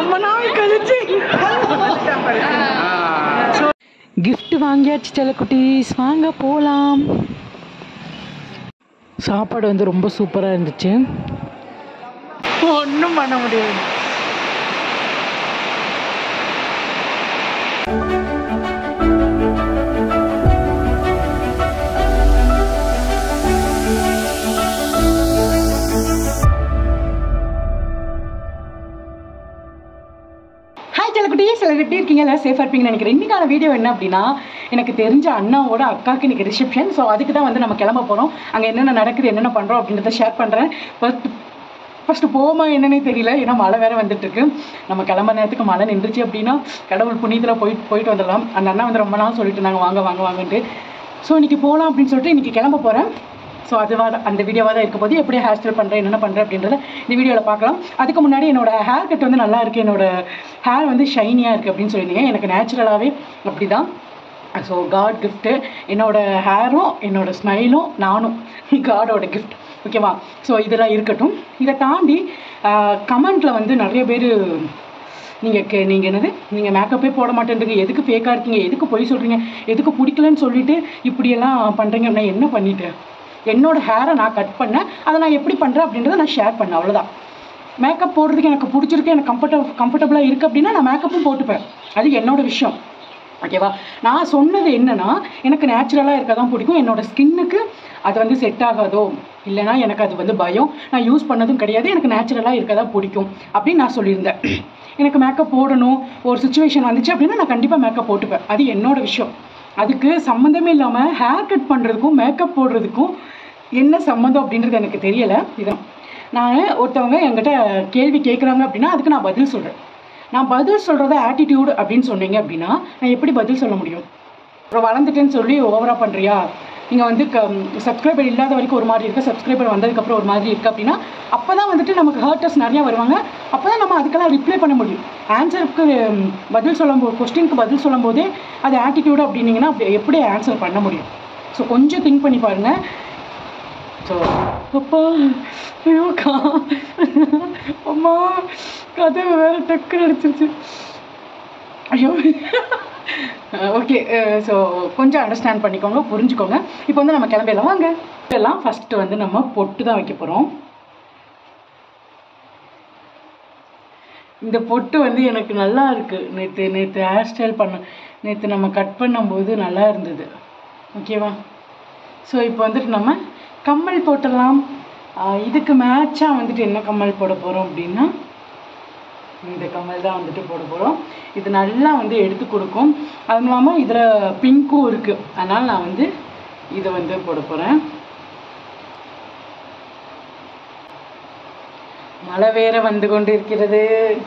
ரொம்ப நாள் கழிச்சு கிஃப்ட் வாங்கியாச்சு செல்லக்குட்டீஸ் வாங்க போகலாம் சாப்பாடு வந்து ரொம்ப சூப்பராக இருந்துச்சு ஒன்றும் பண்ண முடியாது ஹாய் செல்லக்குட்டியே சில எப்படி இருக்கீங்க எல்லாம் சேஃபாக இருப்பீங்கன்னு நினைக்கிறேன் இன்னைக்கான வீடியோ என்ன அப்படின்னா எனக்கு தெரிஞ்ச அண்ணாவோட அக்காவுக்கு இன்னைக்கு ரிசப்ஷன் ஸோ அதுக்கு தான் வந்து நம்ம கிளம்ப போகிறோம் அங்கே என்னென்ன நடக்குது என்னென்ன பண்ணுறோம் அப்படின்றத ஷேர் பண்ணுறேன் ஃபர்ஸ்ட் ஃபஸ்ட்டு போமா என்னன்னே தெரியல ஏன்னா மழை வேற வந்துட்டு இருக்கு நம்ம கிளம்புற நேரத்துக்கு மழை நின்றுச்சு அப்படின்னா கடவுள் புண்ணியத்தில் போயிட்டு போயிட்டு வந்துடலாம் அந்த அண்ணா வந்து ரொம்ப நாள் சொல்லிட்டு இருந்தாங்க வாங்க வாங்க வாங்கன்ட்டு ஸோ இன்னைக்கு போகலாம் அப்படின்னு சொல்லிட்டு இன்னைக்கு கிளம்ப போகிறேன் ஸோ அதுவாக தான் அந்த வீடியோவாக தான் இருக்க போது எப்படி ஹேர் ஸ்டைல் பண்ணுறேன் என்னென்ன பண்ணுறேன் அப்படின்றத இந்த வீடியோவில் பார்க்கலாம் அதுக்கு முன்னாடி என்னோட ஹேர் கட் வந்து நல்லா இருக்குது என்னோட ஹேர் வந்து ஷைனியாக இருக்குது அப்படின்னு சொல்லியிருந்தீங்க எனக்கு நேச்சுரலாகவே அப்படி தான் ஸோ காட் கிஃப்ட்டு என்னோட ஹேரும் என்னோட ஸ்மைலும் நானும் காடோட கிஃப்ட் ஓகேவா ஸோ இதெல்லாம் இருக்கட்டும் இதை தாண்டி கமெண்ட்டில் வந்து நிறைய பேர் நீங்கள் கே நீங்கள் என்னது நீங்கள் மேக்கப்பே போட மாட்டேன்றீங்க எதுக்கு ஃபேக்காக இருக்கீங்க எதுக்கு பொய் சொல்கிறீங்க எதுக்கு பிடிக்கலன்னு சொல்லிட்டு இப்படியெல்லாம் பண்ணுறீங்க நான் என்ன பண்ணிட்டேன் என்னோட ஹேரை நான் கட் பண்ணேன் அதை நான் எப்படி பண்ணுறேன் அப்படின்றத நான் ஷேர் பண்ணேன் அவ்வளோதான் மேக்கப் போடுறதுக்கு எனக்கு பிடிச்சிருக்கு எனக்கு கம்ஃபர்டபுள் கம்ஃபர்டபுளாக இருக்குது அப்படின்னா நான் மேக்கப்பும் போட்டுப்பேன் அது என்னோட விஷயம் ஓகேவா நான் சொன்னது என்னன்னா எனக்கு நேச்சுரலாக இருக்க தான் பிடிக்கும் என்னோட ஸ்கின்னுக்கு அது வந்து செட் ஆகாதோ இல்லைனா எனக்கு அது வந்து பயம் நான் யூஸ் பண்ணதும் கிடையாது எனக்கு நேச்சுரலாக இருக்க தான் பிடிக்கும் அப்படின்னு நான் சொல்லியிருந்தேன் எனக்கு மேக்கப் போடணும் ஒரு சுச்சுவேஷன் வந்துச்சு அப்படின்னா நான் கண்டிப்பாக மேக்கப் போட்டுப்பேன் அது என்னோட விஷயம் அதுக்கு சம்மந்தமே இல்லாமல் ஹேர் கட் பண்ணுறதுக்கும் மேக்கப் போடுறதுக்கும் என்ன சம்மந்தம் அப்படின்றது எனக்கு தெரியலை இதான் நான் ஒருத்தவங்க என்கிட்ட கேள்வி கேட்குறாங்க அப்படின்னா அதுக்கு நான் பதில் சொல்கிறேன் நான் பதில் சொல்கிறத ஆட்டிடியூட் அப்படின்னு சொன்னீங்க அப்படின்னா நான் எப்படி பதில் சொல்ல முடியும் அப்புறம் வளர்ந்துட்டேன்னு சொல்லி ஓவராக பண்ணுறியா நீங்கள் வந்து க சப்ஸ்கிரைபர் இல்லாத வரைக்கும் ஒரு மாதிரி இருக்குது சப்ஸ்கிரைபர் வந்ததுக்கப்புறம் ஒரு மாதிரி இருக்குது அப்படின்னா அப்போ தான் வந்துட்டு நமக்கு ஹர்ட்டர்ஸ் நிறையா வருவாங்க அப்போ தான் நம்ம அதுக்கெல்லாம் ரிப்ளை பண்ண முடியும் ஆன்சருக்கு பதில் சொல்லும் போது கொஸ்டினுக்கு பதில் சொல்லும் போதே அது ஆட்டிடியூட் அப்படின்னீங்கன்னா அப்படி எப்படி ஆன்சர் பண்ண முடியும் ஸோ கொஞ்சம் திங்க் பண்ணி பாருங்கள் ஸோ அப்பா ஐயோக்கா அம்மா கதவு வேற டக்குன்னு அடிச்சிருச்சு ஐயோ ஓகே ஸோ கொஞ்சம் அண்டர்ஸ்டாண்ட் பண்ணிக்கோங்க புரிஞ்சுக்கோங்க இப்போ வந்து நம்ம கிளம்பிடலாம் வாங்க எல்லாம் ஃபஸ்ட்டு வந்து நம்ம பொட்டு தான் வைக்க போகிறோம் இந்த பொட்டு வந்து எனக்கு நல்லா இருக்கு நேற்று நேற்று ஹேர் ஸ்டைல் பண்ண நேற்று நம்ம கட் பண்ணும்போது நல்லா இருந்தது ஓகேவா ஸோ இப்போ வந்துட்டு நம்ம கம்மல் போட்டுடலாம் ஆஹ் இதுக்கு மேட்சாக வந்துட்டு என்ன கம்மல் போட போகிறோம் அப்படின்னா இந்த கம்மல் தான் வந்துட்டு போட போகிறோம் இது நல்லா வந்து எடுத்து கொடுக்கும் அதுவும் இல்லாமல் இதில் பிங்க்கும் இருக்குது அதனால் நான் வந்து இதை வந்து போட போகிறேன் மழை வேற வந்து கொண்டு இருக்கிறது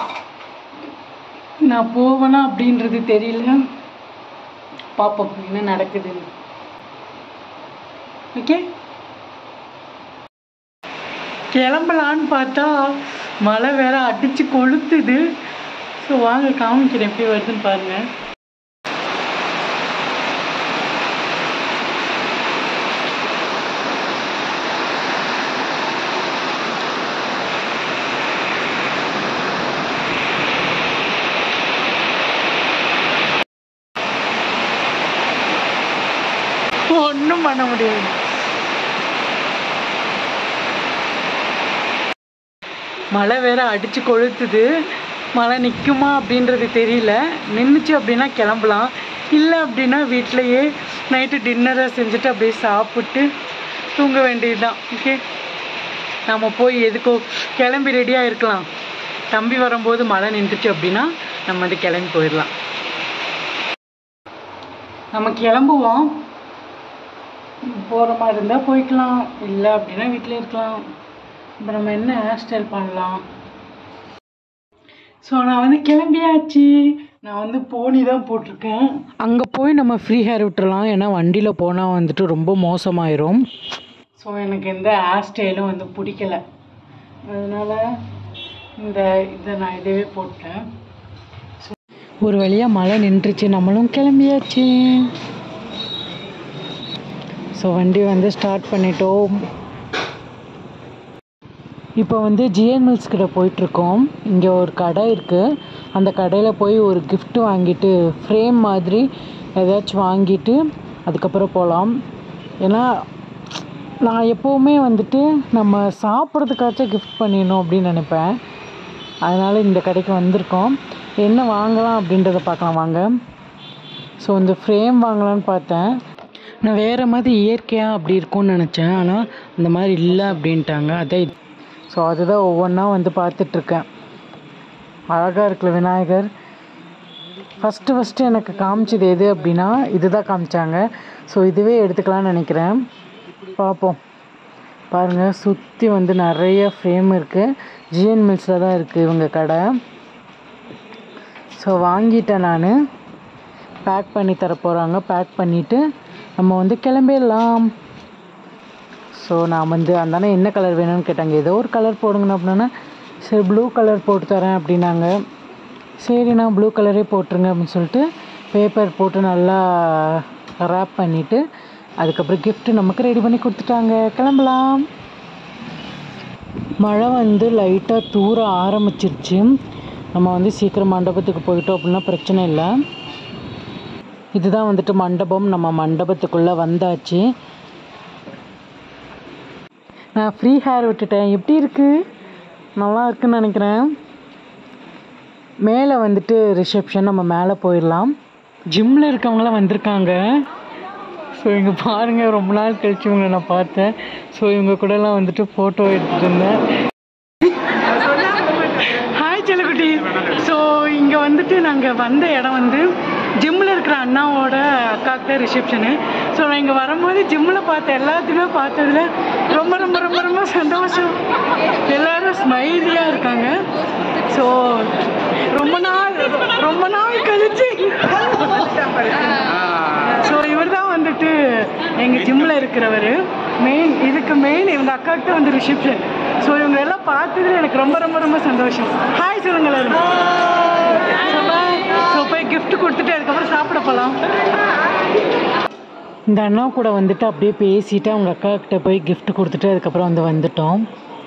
நான் போவேனா அப்படின்றது தெரியல பார்ப்போம் என்ன நடக்குதுன்னு ஓகே கிளம்பலான்னு பார்த்தா மழை வேற அடிச்சு கொளுத்துது ஸோ வாங்க காமிக்கிறேன் எப்படி வருதுன்னு பாருங்க ஒன்றும் பண்ண முடியாது மழை வேற அடிச்சு கொளுத்துது மழை நிற்குமா அப்படின்றது தெரியல நின்றுச்சு அப்படின்னா கிளம்பலாம் இல்லை அப்படின்னா வீட்டிலையே நைட்டு டின்னரை செஞ்சுட்டு அப்படியே சாப்பிட்டு தூங்க வேண்டியதுதான் ஓகே நம்ம போய் எதுக்கோ கிளம்பி ரெடியாக இருக்கலாம் தம்பி வரும்போது மழை நின்றுச்சு அப்படின்னா நம்ம வந்து கிளம்பி போயிடலாம் நம்ம கிளம்புவோம் போகிற மாதிரி இருந்தால் போய்க்கலாம் இல்லை அப்படின்னா வீட்டில் இருக்கலாம் இப்போ நம்ம என்ன ஹேர் ஸ்டைல் பண்ணலாம் ஸோ நான் வந்து கிளம்பியாச்சு நான் வந்து போனி தான் போட்டிருக்கேன் அங்கே போய் நம்ம ஃப்ரீ ஹேர் விட்டுறலாம் ஏன்னா வண்டியில் போனால் வந்துட்டு ரொம்ப மோசமாயிரும் ஸோ எனக்கு எந்த ஹேர் ஸ்டைலும் வந்து பிடிக்கல அதனால் இந்த இதை நான் இதவே போட்டேன் ஒரு வழியாக மழை நின்றுச்சு நம்மளும் கிளம்பியாச்சு ஸோ வண்டி வந்து ஸ்டார்ட் பண்ணிட்டோம் இப்போ வந்து ஜிஎன் மில்ஸ் கிட்ட போயிட்டுருக்கோம் இங்கே ஒரு கடை இருக்குது அந்த கடையில் போய் ஒரு gift வாங்கிட்டு ஃப்ரேம் மாதிரி ஏதாச்சும் வாங்கிட்டு அதுக்கப்புறம் போகலாம் ஏன்னா நான் எப்போவுமே வந்துட்டு நம்ம சாப்பிட்றதுக்காச்சும் கிஃப்ட் பண்ணிடணும் அப்படின்னு நினைப்பேன் அதனால் இந்த கடைக்கு வந்திருக்கோம் என்ன வாங்கலாம் அப்படின்றத பார்க்கலாம் வாங்க ஸோ இந்த ஃப்ரேம் வாங்கலாம்னு பார்த்தேன் நான் வேறு மாதிரி இயற்கையாக அப்படி இருக்கும்னு நினச்சேன் ஆனால் அந்த மாதிரி இல்லை அப்படின்ட்டாங்க அதே ஸோ அதுதான் ஒவ்வொன்றா வந்து பார்த்துட்ருக்கேன் அழகாக இருக்குல்ல விநாயகர் ஃபஸ்ட்டு ஃபஸ்ட்டு எனக்கு காமிச்சது எது அப்படின்னா இதுதான் காமிச்சாங்க ஸோ இதுவே எடுத்துக்கலாம்னு நினைக்கிறேன் பார்ப்போம் பாருங்கள் சுற்றி வந்து நிறைய ஃப்ரேம் இருக்குது ஜிஎன் மில்ஸில் தான் இருக்குது இவங்க கடை ஸோ வாங்கிட்டேன் நான் பேக் பண்ணி தர போகிறாங்க பேக் பண்ணிவிட்டு நம்ம வந்து கிளம்பிடலாம் ஸோ நான் வந்து அந்தானே என்ன கலர் வேணும்னு கேட்டாங்க ஏதோ ஒரு கலர் போடுங்கண்ணா அப்படின்னா சரி ப்ளூ கலர் போட்டு தரேன் அப்படின்னாங்க சரிண்ணா ப்ளூ கலரே போட்டுருங்க அப்படின்னு சொல்லிட்டு பேப்பர் போட்டு நல்லா ரேப் பண்ணிவிட்டு அதுக்கப்புறம் gift நமக்கு ரெடி பண்ணி கொடுத்துட்டாங்க கிளம்பலாம் மழை வந்து லைட்டாக தூர ஆரம்பிச்சிருச்சு நம்ம வந்து சீக்கிரம் மண்டபத்துக்கு போயிட்டோம் அப்படின்னா பிரச்சனை இல்லை இதுதான் வந்துட்டு மண்டபம் நம்ம மண்டபத்துக்குள்ளே வந்தாச்சு நான் ஃப்ரீ ஹேர் விட்டுட்டேன் எப்படி இருக்கு நல்லா இருக்குன்னு நினைக்கிறேன் மேலே வந்துட்டு ரிசப்ஷன் நம்ம மேலே போயிடலாம் ஜிம்மில் இருக்கவங்களாம் வந்திருக்காங்க ஸோ இங்கே பாருங்கள் ரொம்ப நாள் கழிச்சு இவங்களை நான் பார்த்தேன் ஸோ இவங்க கூடலாம் வந்துட்டு ஃபோட்டோ எடுத்துகிட்டு இருந்தேன் ஹாய் செல்லக்குட்டி ஸோ இங்கே வந்துட்டு நாங்கள் வந்த இடம் வந்து ஜிம்மில் இருக்கிற அண்ணாவோட அக்காவுக்கு தான் ரிசப்ஷனு ஸோ நான் இங்கே வரும்போது ஜிம்மில் பார்த்த எல்லாத்தையுமே பார்த்ததுல ரொம்ப ரொம்ப ரொம்ப ரொம்ப சந்தோஷம் எல்லாரும் ஸ்மைலியாக இருக்காங்க ஸோ ரொம்ப நாள் ரொம்ப நாள் கழிச்சு ஸோ இவர் தான் வந்துட்டு எங்கள் ஜிம்மில் இருக்கிறவர் மெயின் இதுக்கு மெயின் இவங்க அக்காவுக்கு தான் வந்து ரிசப்ஷன் ஸோ இவங்க எல்லாம் பார்த்ததுல எனக்கு ரொம்ப ரொம்ப ரொம்ப சந்தோஷம் ஹாய் சொல்லுங்க எல்லாரும் ஸோ போய் gift கொடுத்துட்டு அதுக்கப்புறம் சாப்பிட போகலாம் இந்த அண்ணா கூட வந்துட்டு அப்படியே பேசிட்டு அவங்க அக்கா கிட்ட போய் gift கொடுத்துட்டு அதுக்கப்புறம் வந்து வந்துட்டோம்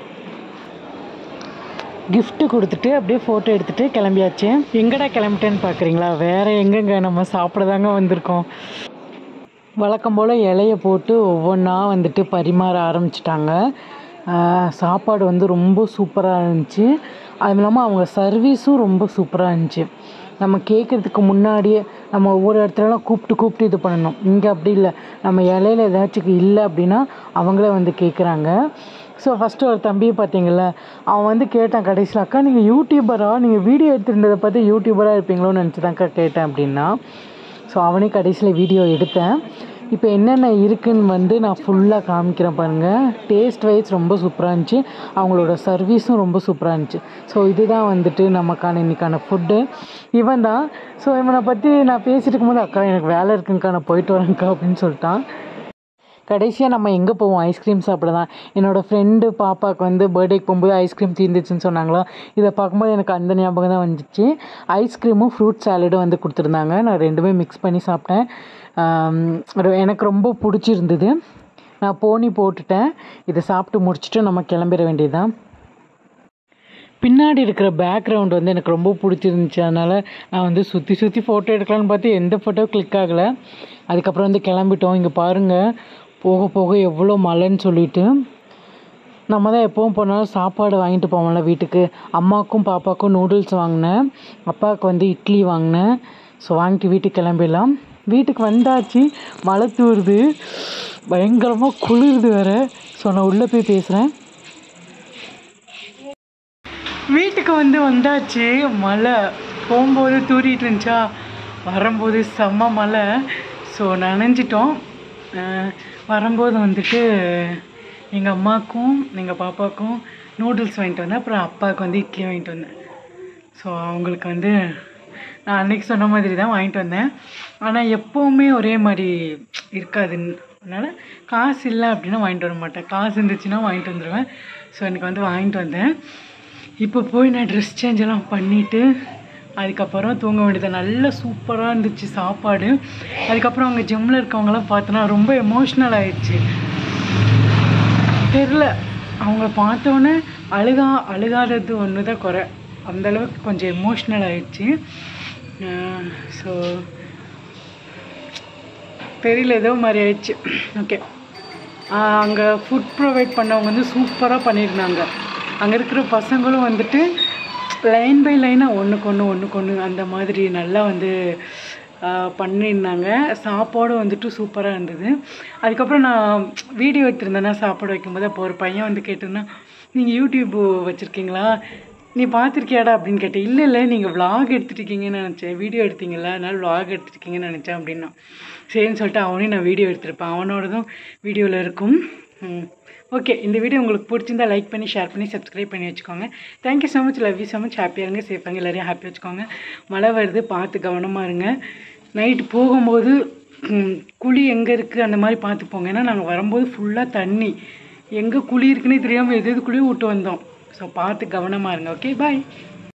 gift கொடுத்துட்டு அப்படியே ஃபோட்டோ எடுத்துட்டு கிளம்பியாச்சு எங்கடா கிளம்பிட்டேன்னு பார்க்குறீங்களா வேற எங்கெங்க நம்ம சாப்பிட தாங்க வந்திருக்கோம் வழக்கம் போல் இலைய போட்டு ஒவ்வொன்றா வந்துட்டு பரிமாற ஆரம்பிச்சிட்டாங்க சாப்பாடு வந்து ரொம்ப சூப்பராக இருந்துச்சு அதுவும் இல்லாமல் அவங்க சர்வீஸும் ரொம்ப சூப்பராக இருந்துச்சு நம்ம கேட்குறதுக்கு முன்னாடியே நம்ம ஒவ்வொரு இடத்துலலாம் கூப்பிட்டு கூப்பிட்டு இது பண்ணணும் இங்கே அப்படி இல்லை நம்ம இலையில ஏதாச்சும் இல்லை அப்படின்னா அவங்களே வந்து கேட்குறாங்க ஸோ ஃபஸ்ட்டு ஒரு தம்பியை பார்த்தீங்கல்ல அவன் வந்து கேட்டான் கடைசியில் அக்கா நீங்கள் யூடியூபரா நீங்கள் வீடியோ எடுத்திருந்ததை பார்த்து யூடியூபராக இருப்பீங்களோன்னு நினச்சி தான்க்கா கேட்டேன் அப்படின்னா ஸோ அவனே கடைசியில் வீடியோ எடுத்தேன் இப்போ என்னென்ன இருக்குன்னு வந்து நான் ஃபுல்லாக காமிக்கிறேன் பாருங்கள் டேஸ்ட் வைஸ் ரொம்ப சூப்பராக இருந்துச்சு அவங்களோட சர்வீஸும் ரொம்ப சூப்பராக இருந்துச்சு ஸோ இதுதான் வந்துட்டு நமக்கான இன்னைக்கான ஃபுட்டு இவன் தான் ஸோ இவனை பற்றி நான் பேசிட்டு இருக்கும்போது அக்கா எனக்கு வேலை இருக்குங்கக்கா நான் போயிட்டு வரேன்க்கா அப்படின்னு சொல்லிட்டான் கடைசியாக நம்ம எங்கே போவோம் ஐஸ்கிரீம் சாப்பிட தான் என்னோடய ஃப்ரெண்டு பாப்பாவுக்கு வந்து பர்த்டேக்கு போகும்போது ஐஸ்கிரீம் தீர்ந்துச்சுன்னு சொன்னாங்களோ இதை பார்க்கும்போது எனக்கு அந்த ஞாபகம் தான் வந்துச்சு ஐஸ்கிரீமும் ஃப்ரூட் சாலடும் வந்து கொடுத்துருந்தாங்க நான் ரெண்டுமே மிக்ஸ் பண்ணி சாப்பிட்டேன் ஆம், ஒரு- எனக்கு ரொம்ப பிடிச்சிருந்தது நான் போனி போட்டுட்டேன் இதை சாப்பிட்டு முடிச்சுட்டு நம்ம கிளம்பிட வேண்டியதுதான் பின்னாடி இருக்கிற பேக்ரவுண்ட் வந்து எனக்கு ரொம்ப பிடிச்சிருந்துச்சு அதனால் நான் வந்து சுற்றி சுற்றி ஃபோட்டோ எடுக்கலாம்னு பார்த்து எந்த ஃபோட்டோ கிளிக் ஆகலை அதுக்கப்புறம் வந்து கிளம்பிட்டோம் இங்கே பாருங்கள் போக போக எவ்வளோ மழைன்னு சொல்லிட்டு நம்ம தான் எப்பவும் போனாலும் சாப்பாடு வாங்கிட்டு போவோம்ல வீட்டுக்கு அம்மாவுக்கும் பாப்பாவுக்கும் நூடுல்ஸ் வாங்கினேன் அப்பாவுக்கு வந்து இட்லி வாங்கினேன் ஸோ வாங்கிட்டு வீட்டுக்கு கிளம்பிடலாம் வீட்டுக்கு வந்தாச்சு மழை தூருது பயங்கரமாக குளிருது வேற ஸோ நான் உள்ளே போய் பேசுகிறேன் வீட்டுக்கு வந்து வந்தாச்சு மழை போகும்போது தூறிட்டு இருந்துச்சா வரும்போது செம்ம மழை ஸோ நனைஞ்சிட்டோம் அஹ் வரும்போது வந்துட்டு எங்கள் அம்மாவுக்கும் எங்கள் பாப்பாவுக்கும் நூடுல்ஸ் வாங்கிட்டு வந்தேன் அப்புறம் அப்பாவுக்கு வந்து இட்லி வாங்கிட்டு வந்தேன் ஸோ அவங்களுக்கு வந்து நான் அன்னைக்கு சொன்ன மாதிரி தான் வாங்கிட்டு வந்தேன் ஆனால் எப்போவுமே ஒரே மாதிரி இருக்காதுன்னு அதனால் காசு இல்லை அப்படின்னா வாங்கிட்டு வர மாட்டேன் காசு இருந்துச்சுன்னா வாங்கிட்டு வந்துடுவேன் ஸோ எனக்கு வந்து வாங்கிட்டு வந்தேன் இப்போ போய் நான் ட்ரெஸ் சேஞ்ச் எல்லாம் பண்ணிவிட்டு அதுக்கப்புறம் தூங்க வேண்டியது நல்ல சூப்பராக இருந்துச்சு சாப்பாடு அதுக்கப்புறம் அவங்க ஜிம்மில் இருக்கவங்களாம் பார்த்தோன்னா ரொம்ப எமோஷ்னல் ஆயிடுச்சு தெரில அவங்கள பார்த்தோன்னே அழுகா அழுகாதது ஒன்று தான் குறை அந்த அளவுக்கு கொஞ்சம் எமோஷ்னல் ஆயிடுச்சு ஸோ தெரியல ஏதோ மாதிரி ஆயிடுச்சு ஓகே அங்கே ஃபுட் ப்ரொவைட் பண்ணவங்க வந்து சூப்பராக பண்ணியிருந்தாங்க அங்கே இருக்கிற பசங்களும் வந்துட்டு லைன் பை லைனாக ஒன்றுக்கு ஒன்று ஒன்றுக்கு ஒன்று அந்த மாதிரி நல்லா வந்து ஆஹ் பண்ணியிருந்தாங்க சாப்பாடும் வந்துட்டு சூப்பராக இருந்தது அதுக்கப்புறம் நான் வீடியோ எடுத்திருந்தேன்னா சாப்பாடு வைக்கும்போது அப்போ ஒரு பையன் வந்து கேட்டிருந்தான் நீங்கள் யூடியூப் வச்சுருக்கீங்களா நீ பார்த்துருக்கியாடா அப்படின்னு கேட்டேன் இல்லை இல்லை நீங்கள் vlog எடுத்துருக்கீங்கன்னு நினச்சேன் வீடியோ எடுத்தீங்களா அதனால vlog எடுத்துருக்கீங்கன்னு நினச்சேன் அப்படின்னா சரின்னு சொல்லிட்டு அவனையும் நான் வீடியோ எடுத்திருப்பேன் அவனோடதும் வீடியோவில் இருக்கும் ஓகே இந்த வீடியோ உங்களுக்கு பிடிச்சிருந்தா லைக் பண்ணி ஷேர் பண்ணி சப்ஸ்கிரைப் பண்ணி வச்சுக்கோங்க thank you so much love you so much ஹாப்பியாக இருங்க சேஃபாக இருங்க எல்லாரையும் ஹாப்பி வச்சுக்கோங்க மழை வருது பார்த்து கவனமாக இருங்க நைட்டு போகும்போது ம், குழி எங்கே இருக்குது அந்த மாதிரி பார்த்து போங்க ஏன்னா நாங்கள் வரும்போது ஃபுல்லாக தண்ணி எங்கே குழி இருக்குன்னே தெரியாமல் எது எதுக்குள்ளேயும் விட்டு வந்தோம் ஸோ பார்த்து கவனமாக இருங்க ஓகே பாய்